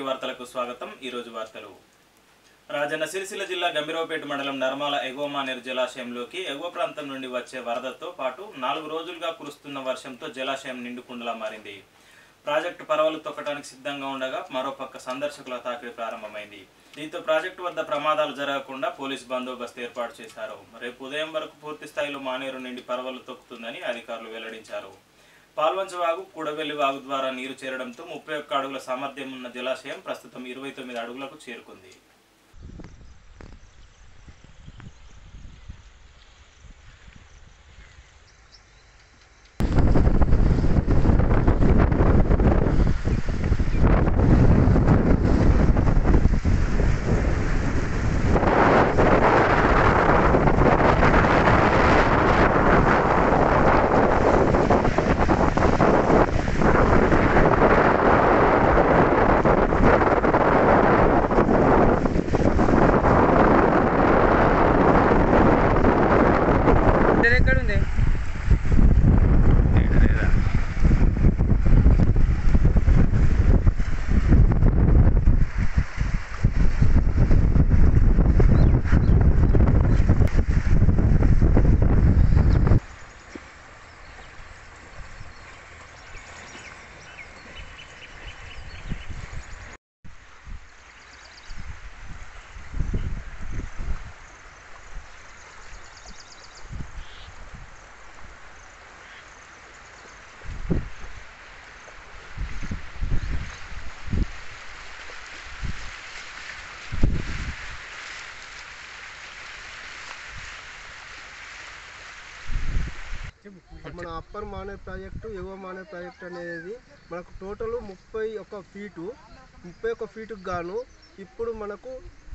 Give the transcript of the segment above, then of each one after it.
వార్తలకు స్వాగతం ఈరోజు వార్తలు రాజన్న సిరిసిల్ల జిల్లా గంభీరావుపేట మండలం నర్మాల ఎగువ మానేరు జలాశయంలోకి ఎగువ ప్రాంతం నుండి వచ్చే వరదతో పాటు నాలుగు రోజులుగా కురుస్తున్న వర్షంతో జలాశయం నిండుకుండలా మారింది ప్రాజెక్టు పరవలు తొక్కడానికి సిద్ధంగా ఉండగా మరోపక్క సందర్శకుల తాకిడి ప్రారంభమైంది దీంతో ప్రాజెక్టు వద్ద ప్రమాదాలు జరగకుండా పోలీస్ బందోబస్తు ఏర్పాటు చేశారు రేపు ఉదయం వరకు పూర్తి స్థాయిలో మానేరు నుండి పరవలు తొక్కుతుందని అధికారులు వెల్లడించారు పాల్వంచ వాగు కూడవెల్లి వాగు ద్వారా నీరు చేరడంతో ముప్పై ఒక్క అడుగుల సామర్థ్యం ఉన్న జలాశయం ప్రస్తుతం ఇరవై తొమ్మిది అడుగులకు చేరుకుంది ఇది ఎక్కడ ఉంది మన అప్పర్ మానేర్ ప్రాజెక్టు ఎగువ మానేర్ ప్రాజెక్ట్ అనేది మనకు టోటల్ ముప్పై ఒక ఫీటు ముప్పై ఒక ఫీటుకు గాను ఇప్పుడు మనకు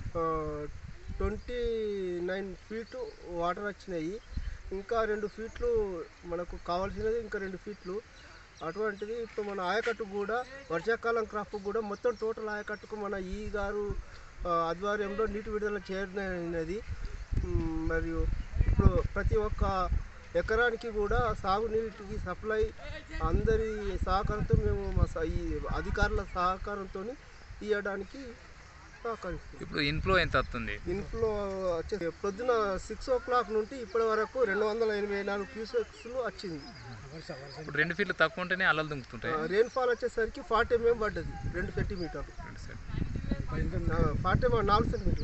ట్వంటీ నైన్ ఫీటు వాటర్ వచ్చినాయి ఇంకా రెండు ఫీట్లు మనకు కావాల్సినది ఇంకా రెండు ఫీట్లు అటువంటిది ఇప్పుడు మన ఆయకట్టు కూడా వర్షాకాలం క్రాప్ కూడా మొత్తం టోటల్ ఆయకట్టుకు మన ఈ గారు ఆ, ఆధ్వర్యంలో నీటి విడుదల చేయనది మ్, మరియు ఇప్పుడు ప్రతి ఒక్క ఎకరానికి కూడా సాగునీటికి సప్లై అందరి సహకారంతో మేము మా స- ఈ అధికారుల సహకారంతో ఇవ్వడానికి సహకరిస్తాం ఇప్పుడు ఇన్ఫ్లో ఎంత వస్తుంది ఇన్ఫ్లో వచ్చేసి పొద్దున సిక్స్ ఓ క్లాక్ నుండి ఇప్పటి వరకు రెండు వందల ఎనభై నాలుగు క్యూసెక్స్లు వచ్చింది ఇప్పుడు రెండు ఫీట్లు తక్కువ ఉంటేనే అల్లలు దుంకుతుంటాయి రెయిన్ఫాల్ వచ్చేసరికి ఫార్టీ ఎంఎం పడ్డది రెండు సెంటీమీటర్లు రెండు సైడ్. ఫార్టీ ఎంఎం నాలుగు సెంటీమీటర్లు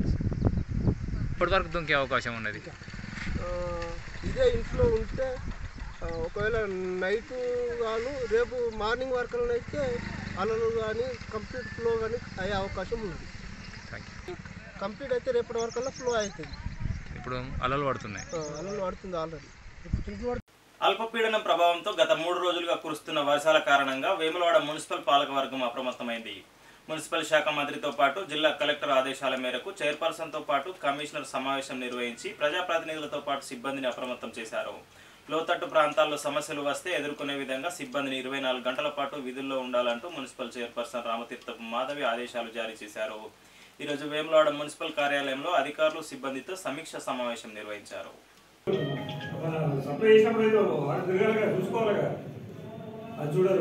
ఇప్పటి వరకు దుంకే అవకాశం ఉన్నది ఆ, ఇదే ఇంట్లో ఉంటే ఆ, ఒకవేళ నైట్ గాను రేపు మార్నింగ్ వరకు అయితే అలలు కానీ కంప్లీట్ ఫ్లో కానీ అయ్యే అవకాశం ఉంది థ్యాంక్ యూ కంప్లీట్ అయితే రేపటి వరకల్లా ఫ్లో అవుతుంది ఇప్పుడు అలలు పడుతున్నాయి ఆ, అలలు పడుతుంది ఆల్రెడీ అల్పపీడనం ప్రభావంతో గత మూడు రోజులుగా కురుస్తున్న వర్షాల కారణంగా వేములవాడ మున్సిపల్ పాలకవర్గం అప్రమత్తమైంది మున్సిపల్ శాఖ మంత్రితో పాటు జిల్లా కలెక్టర్ ఆదేశాల మేరకు చైర్పర్సన్తో పాటు కమిషనర్ సమావేశం నిర్వహించి ప్రజాప్రతినిధులతో పాటు సిబ్బందిని అప్రమత్తం చేశారు లోతట్టు ప్రాంతాల్లో సమస్యలు వస్తే ఎదుర్కొనే విధంగా సిబ్బందిని ఇరవై నాలుగు గంటల పాటు విధుల్లో ఉండాలంటూ మున్సిపల్ చైర్పర్సన్ రామతీర్థపు మాధవి ఆదేశాలు జారీ చేశారు ఈరోజు వేములవాడ మున్సిపల్ కార్యాలయంలో అధికారులు సిబ్బందితో సమీక్ష సమావేశం నిర్వహించారు మన సప్లై చేసినప్పుడు ఏదో వాడు తిరగాలిగా చూసుకోవాలిగా అది చూడరు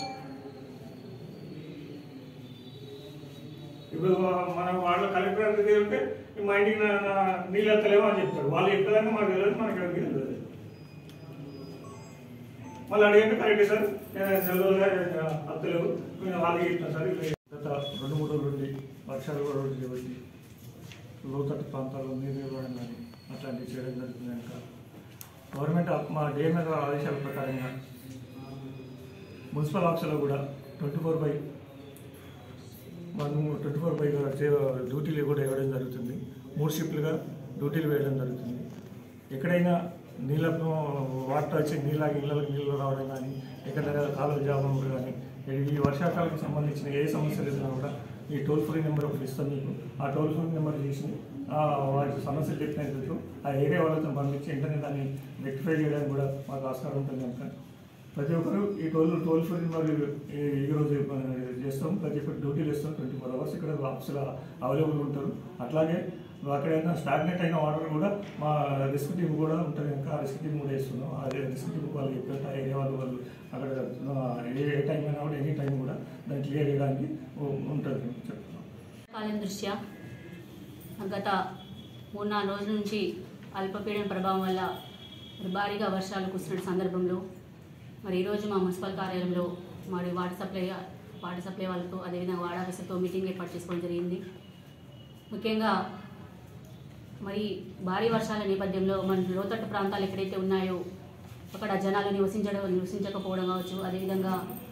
ఇప్పుడు మనం వాళ్ళ కలెక్టర్ దగ్గర ఉంటే మా ఇంటికి నా- నా నీళ్ళు ఎత్తలేమో అని చెప్తారు వాళ్ళు చెప్పేదాకా మాకు తెలియదు మనకి ఎవరికి తెలియదు మళ్ళీ అడిగంటే కరెక్టే సార్ నేను నెల రోజులుగా అత్తలేవు నేను వాళ్ళకి చెప్తాను సార్ ఇలా గత రెండు మూడు రోజుల నుండి వర్షాలు కూడా రోజు చేయబట్టి లోతట్టు ప్రాంతాల్లో నీరు ఇవ్వడం కానీ అట్లాంటివి చేయడం జరుగుతుంది కనుక గవర్నమెంట్ ఆఫ్- మా డిఎంఏ గారి ఆదేశాల ప్రకారంగా మున్సిపల్ ఆఫీసులో కూడా ట్వంటీ ఫోర్ బై మనం ట్వంటీ ఫోర్ బై డ్యూటీలు కూడా ఇవ్వడం జరుగుతుంది మూడు షిఫ్ట్లుగా డ్యూటీలు వేయడం జరుగుతుంది ఎక్కడైనా నీళ్ళకు వాటర్ వచ్చి నీళ్ళ ఇళ్ళకి నీళ్ళు రావడం కానీ ఎక్కడైనా కాలువ జాబం కానీ ఈ వర్షాకాలకు సంబంధించిన ఏ సమస్యలు ఎదురైనా కూడా ఈ టోల్ ఫ్రీ నెంబర్ ఒకటి ఇస్తాం మీకు ఆ టోల్ ఫ్రీ నెంబర్ చేసి ఆ వాటి సమస్యలు చెప్పినట్టు ఆ ఏరియా వాళ్ళతో పంపించి వెంటనే దాన్ని రెక్టిఫై చేయడానికి కూడా మాకు ఆస్కారం ఉంటుంది కనుక ప్రతి ఒక్కరు ఈ టోల్ టోల్ ఫ్రీ మరి ఈ- ఈరోజు మన చేస్తాం ప్రతి ఒక్కరు డ్యూటీలు ఇస్తాం ట్వంటీ ఫోర్ అవర్స్ ఇక్కడ ఆఫీసులో అవైలబుల్ ఉంటారు అట్లాగే అక్కడైనా స్టాగ్నెట్ అయిన వాటర్ కూడా మా రిస్క్ టీమ్ కూడా ఉంటుంది ఇంకా ఆ రిస్క్ టీమ్ కూడా ఇస్తున్నాం అదే రిస్క్ టీమ్ వాళ్ళు చెప్పినట్టు ఏరియా వాళ్ళు వాళ్ళు అక్కడ ఆ, ఏ ఏ టైం అయినా కూడా ఎనీ టైం కూడా దాన్ని క్లియర్ చేయడానికి ఉ- ఉంటుంది చెప్తున్నాం కాలం దృష్ట్యా గత మూడు నాలుగు రోజుల నుంచి అల్పపీడన ప్రభావం వల్ల మరి భారీగా వర్షాలు కురిసిన సందర్భంలో మరి ఈరోజు మా మున్సిపల్ కార్యాలయంలో మరి వాటర్ సప్లై వాటర్ సప్లై వాళ్ళతో అదేవిధంగా వార్డ్ ఆఫీసర్తో మీటింగ్ ఏర్పాటు చేసుకోవడం జరిగింది ముఖ్యంగా మరి భారీ వర్షాల నేపథ్యంలో మన లోతట్టు ప్రాంతాలు ఎక్కడైతే ఉన్నాయో అక్కడ జనాలు నివసించడం నివసించకపోవడం కావచ్చు అదేవిధంగా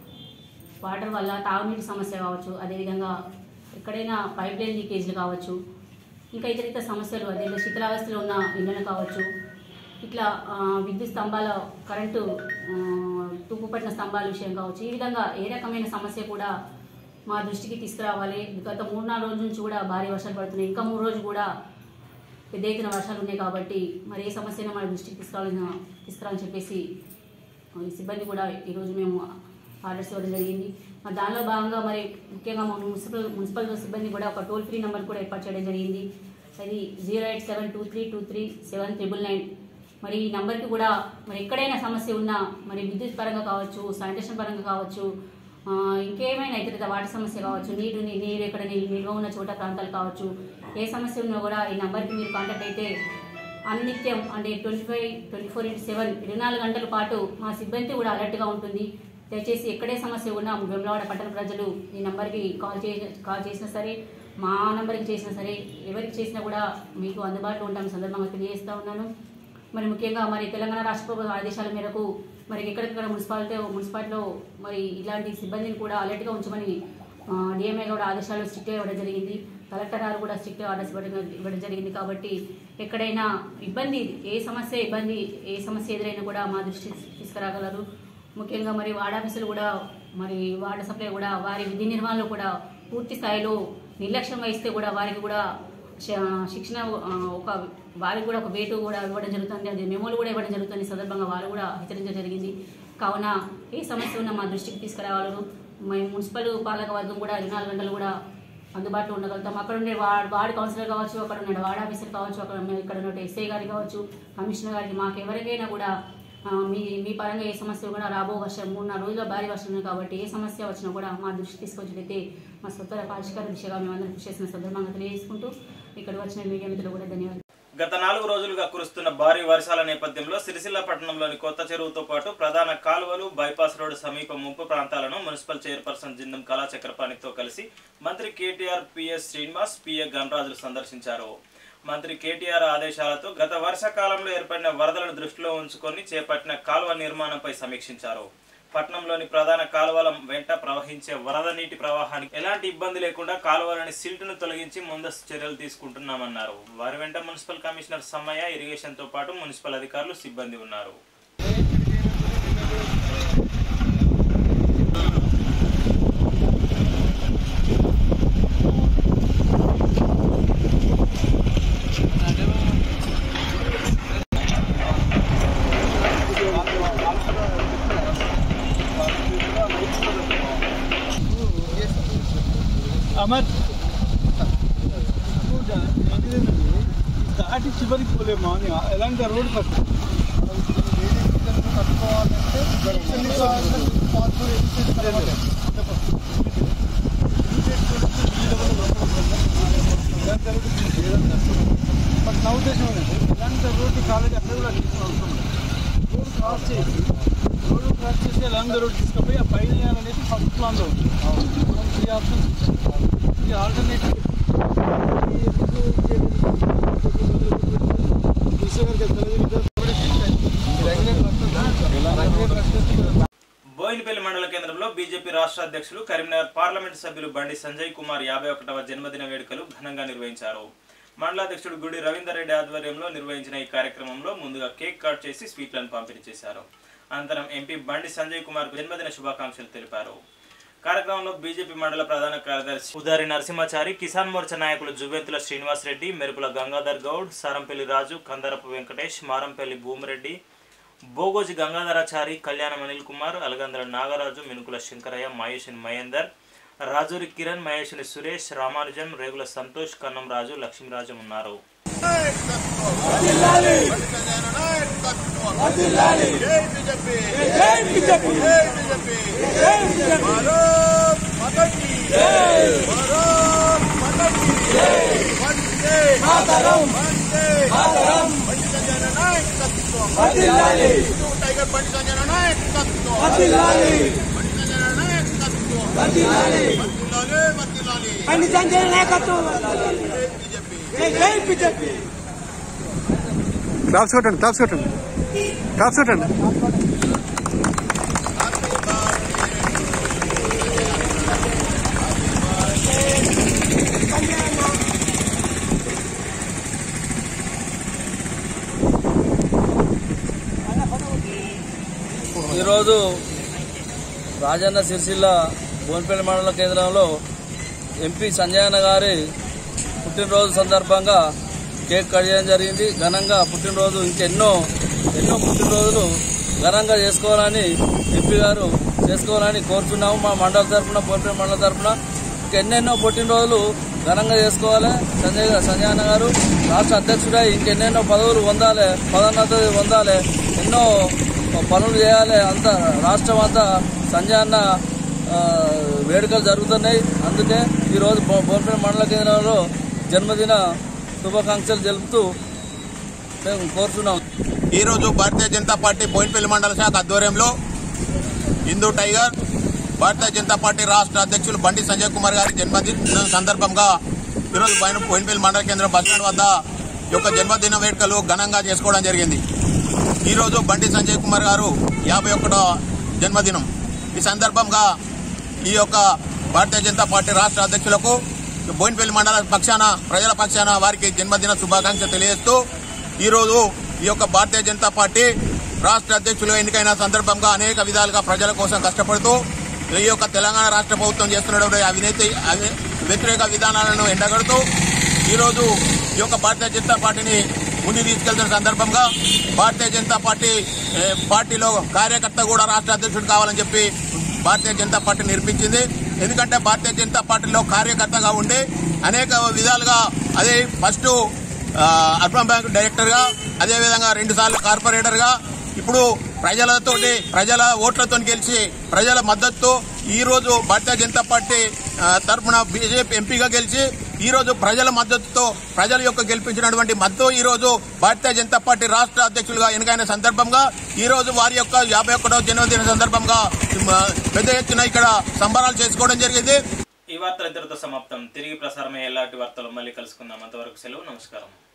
వాటర్ వల్ల తాగునీటి సమస్య కావచ్చు అదేవిధంగా ఎక్కడైనా పైప్ లైన్ లీకేజ్లు కావచ్చు ఇంకా ఇతర ఇతర సమస్యలు అదే శిథిలావస్థలో ఉన్న ఇళ్ళను కావచ్చు ఇట్లా ఆ, విద్యుత్ స్తంభాల కరెంటు ఆ, తుప్పుపట్టిన స్తంభాల విషయం కావచ్చు ఈ విధంగా ఏ రకమైన సమస్య కూడా మా దృష్టికి తీసుకురావాలి గత మూడు నాలుగు రోజుల నుంచి కూడా భారీ వర్షాలు పడుతున్నాయి ఇంకా మూడు రోజులు కూడా పెద్ద ఎత్తున వర్షాలు ఉన్నాయి కాబట్టి మరి ఏ సమస్యను మన దృష్టికి తీసుకురావాలని తీసుకురావాలని చెప్పేసి ఈ సిబ్బంది కూడా ఈరోజు మేము ఆర్డర్స్ ఇవ్వడం జరిగింది మరి దానిలో భాగంగా మరి ముఖ్యంగా మా మున్సిపల్ మున్సిపల్ సిబ్బంది కూడా ఒక టోల్ ఫ్రీ నెంబర్ కూడా ఏర్పాటు చేయడం జరిగింది అది zero eight seven two three two three seven triple nine మరి ఈ నెంబర్కి కూడా మరి ఎక్కడైనా సమస్య ఉన్నా మరి విద్యుత్ పరంగా కావచ్చు శానిటేషన్ పరంగా కావచ్చు ఆ, ఇంకేమైనా ఇతర వాటి సమస్య కావచ్చు నీరు నీ- నీరు ఎక్కడ ని- నిల్వ ఉన్న చోట ప్రాంతాలు కావచ్చు ఏ సమస్య ఉన్నా కూడా ఈ నెంబర్కి మీరు కాంటాక్ట్ అయితే అన్నిత్యం అంటే twenty five twenty four into seven ఇరవై నాలుగు గంటల పాటు మా సిబ్బంది కూడా అలర్ట్గా ఉంటుంది దయచేసి ఎక్కడే సమస్య ఉన్నా వెమ్లవాడ పట్టణ ప్రజలు ఈ నెంబర్కి కాల్ చే కాల్ చేసినా సరే మా నెంబర్కి చేసినా సరే ఎవరికి చేసినా కూడా మీకు అందుబాటులో ఉంటాం సందర్భంగా తెలియజేస్తా ఉన్నాను మరి ముఖ్యంగా మరి తెలంగాణ రాష్ట్ర ప్రభుత్వ ఆదేశాల మేరకు మరి ఎక్కడెక్కడ మున్సిపాలిటీ మున్సిపాలిటీలో మరి ఇలాంటి సిబ్బందిని కూడా అలర్ట్గా ఉంచమని డిఎంఏ కూడా ఆదేశాలు స్ట్రిక్ట్గా ఇవ్వడం జరిగింది కలెక్టర్ గారు కూడా స్ట్రిక్ట్ ఆర్డర్స్ ఇవ్వడం ఇవ్వడం జరిగింది కాబట్టి ఎక్కడైనా ఇబ్బంది ఏ సమస్య ఇబ్బంది ఏ సమస్య ఎదురైనా కూడా మా దృష్టికి తీసుకురాగలరు ముఖ్యంగా మరి వార్డ్ ఆఫీసులు కూడా మరి వార్డు సప్లై కూడా వారి విధి నిర్వహణలో కూడా పూర్తి స్థాయిలో నిర్లక్ష్యం వహిస్తే కూడా వారికి కూడా శ- శిక్షణ ఆ, ఒక వారికి కూడా ఒక వేటు కూడా ఇవ్వడం జరుగుతుంది అది మెమోలు కూడా ఇవ్వడం జరుగుతుంది ఈ సందర్భంగా వారు కూడా హెచ్చరించడం జరిగింది కావున ఏ సమస్య ఉన్నా మా దృష్టికి తీసుకురావాలను మేము మున్సిపల్ పాలక వర్గం కూడా ఇరవై నాలుగు గంటలు కూడా అందుబాటులో ఉండగలుగుతాం అక్కడ ఉండే వార్డ్ వార్డ్ కౌన్సిలర్ కావచ్చు అక్కడ ఉన్న వార్డ్ ఆఫీసర్ కావచ్చు అక్కడ ఉన్న- ఇక్కడ ఉన్న ఎస్ఐ గారికి కావచ్చు కమిషనర్ గారికి మాకు ఎవరికైనా కూడా ఆ, మీ మీ పరంగా ఏ సమస్య కూడా రాబో వర్షం మూడు నాలుగు రోజుల్లో భారీ వర్షం ఉంది కాబట్టి ఏ సమస్య వచ్చినా కూడా మా దృష్టి తీసుకొచ్చినట్లయితే మా స్వతర పరిష్కార దిశగా మేమందరం కృషి చేసిన సందర్భంగా తెలియజేసుకుంటూ ఇక్కడ వచ్చిన మీడియా మిత్రులు కూడా ధన్యవాదాలు గత నాలుగు రోజులుగా కురుస్తున్న భారీ వర్షాల నేపథ్యంలో సిరిసిల్ల పట్టణంలోని కొత్త చెరువుతో పాటు ప్రధాన కాలువలు బైపాస్ రోడ్డు సమీప ముంపు ప్రాంతాలను మున్సిపల్ చైర్పర్సన్ జిందం కళా చక్రపాణితో కలిసి మంత్రి కేటీఆర్ పిఎస్ శ్రీనివాస్ పిఏ గణరాజులు సందర్శించారు మంత్రి కేటీఆర్ ఆదేశాలతో గత వర్షాకాలంలో ఏర్పడిన వరదలను దృష్టిలో ఉంచుకొని చేపట్టిన కాలువ నిర్మాణంపై సమీక్షించారు పట్టణంలోని ప్రధాన కాలువల వెంట ప్రవహించే వరద నీటి ప్రవాహానికి ఎలాంటి ఇబ్బంది లేకుండా కాలువలని సిల్ట్ను తొలగించి ముందస్తు చర్యలు తీసుకుంటున్నామన్నారు వారి వెంట మున్సిపల్ కమిషనర్ సమ్మయ్య ఇరిగేషన్ తో పాటు మున్సిపల్ అధికారులు సిబ్బంది ఉన్నారు అమర్ దాటి చివరికి పోలేమా అని ఎలాంటి రోడ్ కట్టు బట్ నా ఉద్దేశం ఏంటంటే ఇలాంటి రోడ్డు కాలేజీ అక్కడ కూడా తీసుకుని అవసరం లేదు. రోడ్ క్రాస్ చేసి రోడ్డు క్రాస్ చేసి లాంగ్ రోడ్ తీసుకుపోయి ఆ పైన అనేది ఫస్ట్ ప్లాన్లో ఉంది త్రీ ఆప్షన్స్ ఇచ్చారు ఇది ఆల్టర్నేటివ్ బోయినపల్లి మండల కేంద్రంలో బీజేపీ రాష్ట్ర అధ్యక్షులు కరీంనగర్ పార్లమెంట్ సభ్యులు బండి సంజయ్ కుమార్ యాభై ఒకటవ జన్మదిన వేడుకలు ఘనంగా నిర్వహించారు మండలాధ్యక్షుడు గుడి రవీందర్ రెడ్డి ఆధ్వర్యంలో నిర్వహించిన ఈ కార్యక్రమంలో ముందుగా కేక్ కట్ చేసి స్వీట్లను పంపిణీ చేశారు అనంతరం ఎంపీ బండి సంజయ్ కుమార్ జన్మదిన శుభాకాంక్షలు తెలిపారు కార్యక్రమంలో బీజేపీ మండల ప్రధాన కార్యదర్శి ఉదారి నరసింహాచారి కిసాన్ మోర్చా నాయకులు జువెంతుల శ్రీనివాస్ రెడ్డి మెరుపుల గంగాధర్ గౌడ్ సారంపల్లి రాజు కందరపు వెంకటేష్ మారంపల్లి భూమిరెడ్డి బోగోజి గంగాధరాచారి కళ్యాణం అనిల్ కుమార్ అలగంద్ర నాగరాజు మినుకుల శంకరయ్య మహేషుని మహేందర్ రాజూరి కిరణ్ మహేషుని సురేష్ రామానుజం రేగుల సంతోష్ కన్నం రాజు లక్ష్మీరాజం ఉన్నారు క్లాప్స్ కొట్టండి క్లాప్స్ కొట్టండి క్లాప్స్ కొట్టండి ఈరోజు రాజన్న సిరిసిల్ల బోన్పల్లి మండల కేంద్రంలో ఎంపీ సంజయన్న గారి పుట్టినరోజు సందర్భంగా కేక్ కట్ చేయడం జరిగింది ఘనంగా పుట్టినరోజు ఇంకెన్నో ఎన్నో పుట్టినరోజులు ఘనంగా చేసుకోవాలని ఎంపీ గారు చేసుకోవాలని కోరుతున్నాము మా మండల తరఫున బోన్పల్లి మండల తరఫున ఇంకెన్నెన్నో పుట్టినరోజులు ఘనంగా చేసుకోవాలి సంజయ్ సంజయ్ అన్న గారు రాష్ట్ర అధ్యక్షుడై ఇంకెన్నెన్నో పదవులు పొందాలి పదోన్నతి పొందాలి ఎన్నో పనులు చేయాలి అంతా రాష్ట్రం అంతా సంజయ్ అన్న ఆ, వేడుకలు జరుగుతున్నాయి అందుకే ఈరోజు బో- బోన్పల్లి మండల కేంద్రంలో జన్మదిన శుభాకాంక్షలు జరుపుతూ మేము కోరుతున్నాం ఈరోజు భారతీయ జనతా పార్టీ బోయినపల్లి మండల శాఖ ఆధ్వర్యంలో హిందూ టైగర్ భారతీయ జనతా పార్టీ రాష్ట్ర అధ్యక్షులు బండి సంజయ్ కుమార్ గారి జన్మదిన సందర్భంగా ఈరోజు బోయిన బోయినపల్లి మండల కేంద్రం బస్టాండ్ వద్ద ఈ యొక్క జన్మదిన వేడుకలు ఘనంగా చేసుకోవడం జరిగింది ఈరోజు బండి సంజయ్ కుమార్ గారు యాభై ఒకటో జన్మదినం ఈ సందర్భంగా ఈ యొక్క భారతీయ జనతా పార్టీ రాష్ట్ర అధ్యక్షులకు బోయినపల్లి మండల పక్షాన ప్రజల పక్షాన వారికి జన్మదిన శుభాకాంక్షలు తెలియజేస్తూ ఈరోజు ఈ యొక్క భారతీయ జనతా పార్టీ రాష్ట్ర అధ్యక్షులు ఎన్నికైన సందర్భంగా అనేక విధాలుగా ప్రజల కోసం కష్టపడుతూ ఈ యొక్క తెలంగాణ రాష్ట్ర ప్రభుత్వం చేస్తున్నటువంటి అవినీతి అవి- వ్యతిరేక విధానాలను ఎండగడుతూ ఈరోజు ఈ యొక్క భారతీయ జనతా పార్టీని ముందుకు తీసుకెళ్తున్న సందర్భంగా భారతీయ జనతా పార్టీ ఏ, పార్టీలో కార్యకర్త కూడా రాష్ట్ర అధ్యక్షుడు కావాలని చెప్పి భారతీయ జనతా పార్టీ నిర్మించింది ఎందుకంటే భారతీయ జనతా పార్టీలో కార్యకర్తగా ఉండి అనేక విధాలుగా అదే ఫస్ట్ ఆ, అర్బన్ బ్యాంక్ డైరెక్టర్గా అదేవిధంగా రెండు సార్లు కార్పొరేటర్గా ఇప్పుడు ప్రజలతోటి ప్రజల ఓట్లతో గెలిచి ప్రజల మద్దతుతో ఈ రోజు భారతీయ జనతా పార్టీ ఆ, తరఫున బీజేపీ ఎంపీగా గెలిచి ఈ రోజు ప్రజల మద్దతుతో ప్రజల యొక్క గెలిపించినటువంటి మద్దతు ఈ రోజు భారతీయ జనతా పార్టీ రాష్ట్ర అధ్యక్షులుగా ఎన్నికైన సందర్భంగా ఈ రోజు వారి యొక్క యాభై ఒకటో జన్మదిన సందర్భంగా ఆ, పెద్ద ఎత్తున ఇక్కడ సంబరాలు చేసుకోవడం జరిగింది ఈ వార్తలు ఇంతటితో సమాప్తం తిరిగి ప్రసారమయ్యే ఎలాంటి వార్తలు మళ్ళీ కలుసుకుందాం అంతవరకు సెలవు నమస్కారం